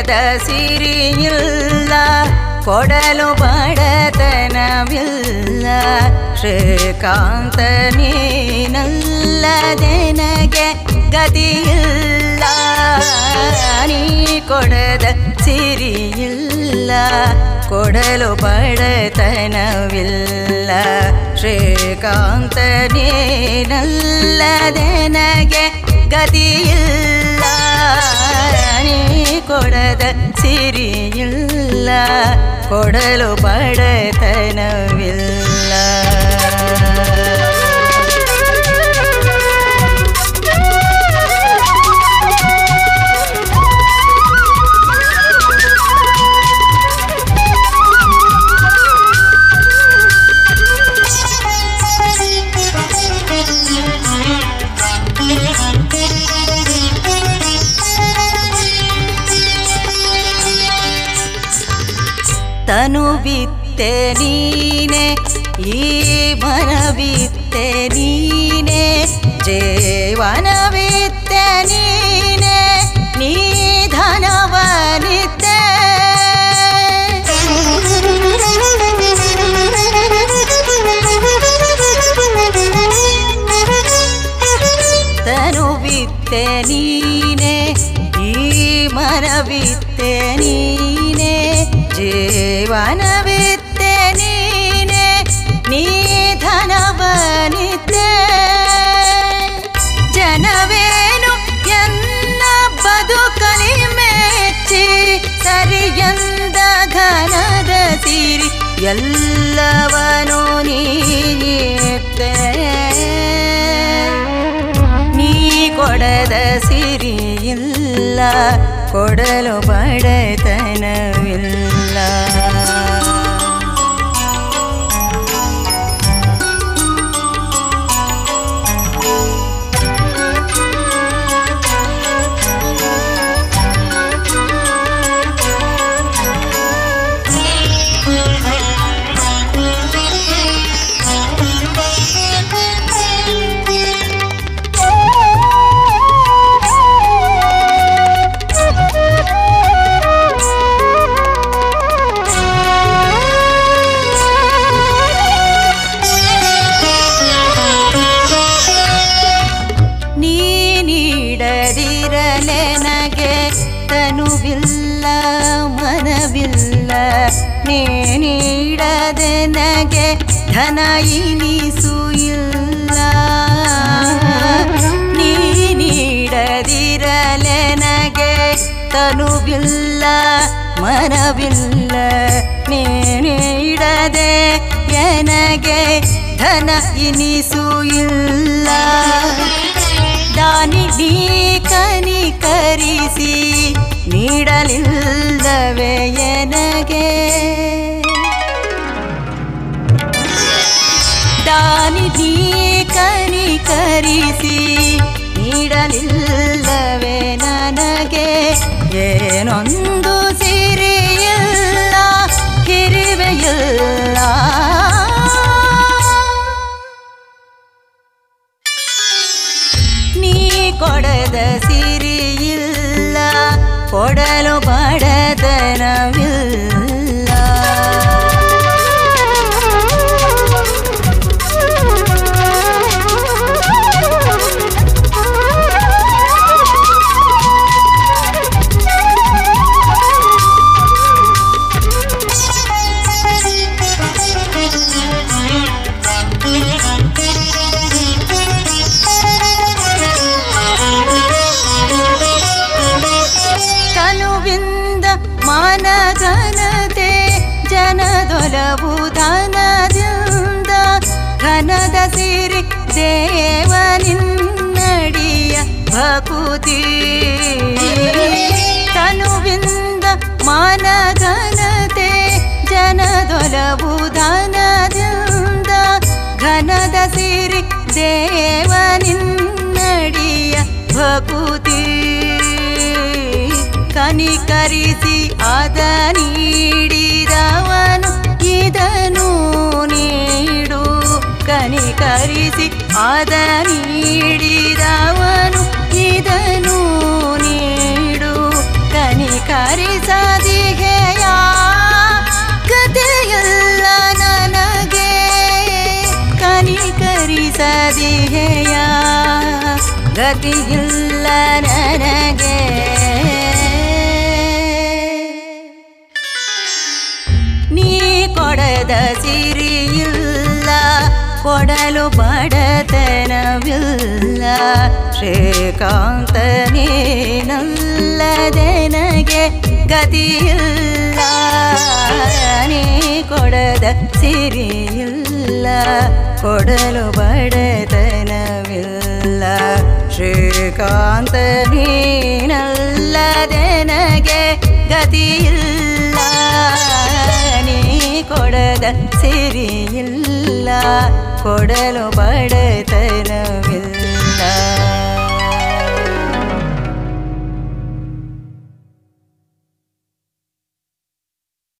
ಕೊಡದ ಸಿರಿಯಿಲ್ಲ ಕೊಡಲು ಬಡತನವಿಲ್ಲ ಶ್ರೀಕಾಂತ ನೀನಲ್ಲದೆನಗೆ ಗತಿಯಿಲ್ಲ ನೀ ಕೊಡದ ಸಿರಿಯಿಲ್ಲ ಕೊಡಲು ಬಡತನವಿಲ್ಲ ಶ್ರೀಕಾಂತ ನೀನಲ್ಲದೆನಗೆ ಗತಿಯಿಲ್ಲ ನೀ ಕೊಡದ ಸಿರಿಯಿಲ್ಲ ಕೊಡಲು ಬಡತನವಿಲ್ಲ ತನು ಬಿತ್ತೆ ನೀನೆ ಈ ಮನವಿತ್ತೆ ನೀನೆ ಜೀವನವಿತ್ತೆ ನೀನೆ ನೀ ಧನವನಿತ್ತೆ ತನು ಬಿತ್ತೆ ನೀನೆ ಈ ಮನವಿತ್ತೆ ನೀನೆ ಜೀವನವಿತ್ತೆ ನೀನೆ ನೀ ಧನವನಿತ್ತೆ ಜನವೇನು ಎನ್ನ ಬದುಕಲಿ ಮೆಚ್ಚಿ ಸರಿಯಂದ ಘನದ ಸಿರಿ ಎಲ್ಲವನು ನೀತ್ತೆ ನೀ ಕೊಡದ ಸಿರಿಯಿಲ್ಲ ಕೊಡಲು ಬಡತನವಿಲ್ಲ ನೀ ನೀಡದಿರಲೆ ನಗೆ ತನುವಿಲ್ಲ ಮನವಿಲ್ಲ ನೀ ನೀಡದೆ ನಗೆ ಧನ ಇನಿಸು ಇಲ್ಲ ನೀ ನೀಡದಿರಲೆ ನಗೆ ತನುವಿಲ್ಲ ಮನವಿಲ್ಲ ನೀ ನೀಡದೆ ಎನಗೆ ಧನ ಇನಿಸು ಇಲ್ಲ ದಾನಿ ನೀ ಕನಿಕರಿಸಿ ನೀಡಲಿಲ್ಲವೇ ಎನಗೆ ದಾನಿ ನೀ ಕನಿಕರಿಸಿ ನೀಡಲಿಲ್ಲವೇ ನನಗೆ ಏನೊಂದು ಸಿರಿಯಿಲ್ಲ ಹಿರಿವೆಯಿಲ್ಲ ನೀ ಕೊಡದ ಸಿರಿಯಿಲ್ಲ ಕೊಡಲು ಬಡತನವಿಲ್ಲ ಕನುವಿಂದ ಮಾನಘನತೆ ಜನದೊಲವು ಧನದಿಂದ ಘನದ ಸಿರಿ ದೇವನಿನ್ನಡಿಯ ಭಕುತಿ ತನುವಿಂದ ಮಾನಘನತೆ ಜನದೊಲವು ಧನದಿಂದ ಘನದ ಸಿರಿ ದೇವನಿನ್ನಡಿಯ ಭಕುತಿ ಕನಿಕರಿಸಿ ಅದ ನೀಡಿದವನು ಇದನು ನೀಡು ಕನಿಕರಿಸಿ ಅದ ನೀಡಿದವನು ಇದನು ನೀಡು ಕನಿಕರಿ ಕನಿಕರಿಸದಿಗೆಯ ಗತಿಯಿಲ್ಲ ನನಗೆ ಕನಿಕರಿಸದಿಗೆಯ ಗತಿಯಿಲ್ಲ ನನಗೆ ನೀ ಕೊಡದ ಸಿರಿಯಿಲ್ಲ ಕೊಡಲು ಬಡತನವಿಲ್ಲ ಶ್ರೀಕಾಂತ ನೀನಲ್ಲದೆನಗೆ ಗತಿಯಿಲ್ಲ ನೀ ಕೊಡದ ಸಿರಿಯಿಲ್ಲ ಕೊಡಲು ಬಡತನವಿಲ್ಲ ಶ್ರೀಕಾಂತ ನೀನಲ್ಲದೆನಗೆ ಗತಿಯಿಲ್ಲ ನೀ ಕೊಡದ ಸಿರಿಯಿಲ್ಲ ಕೊಡಲು ಬಡತನವಿಲ್ಲ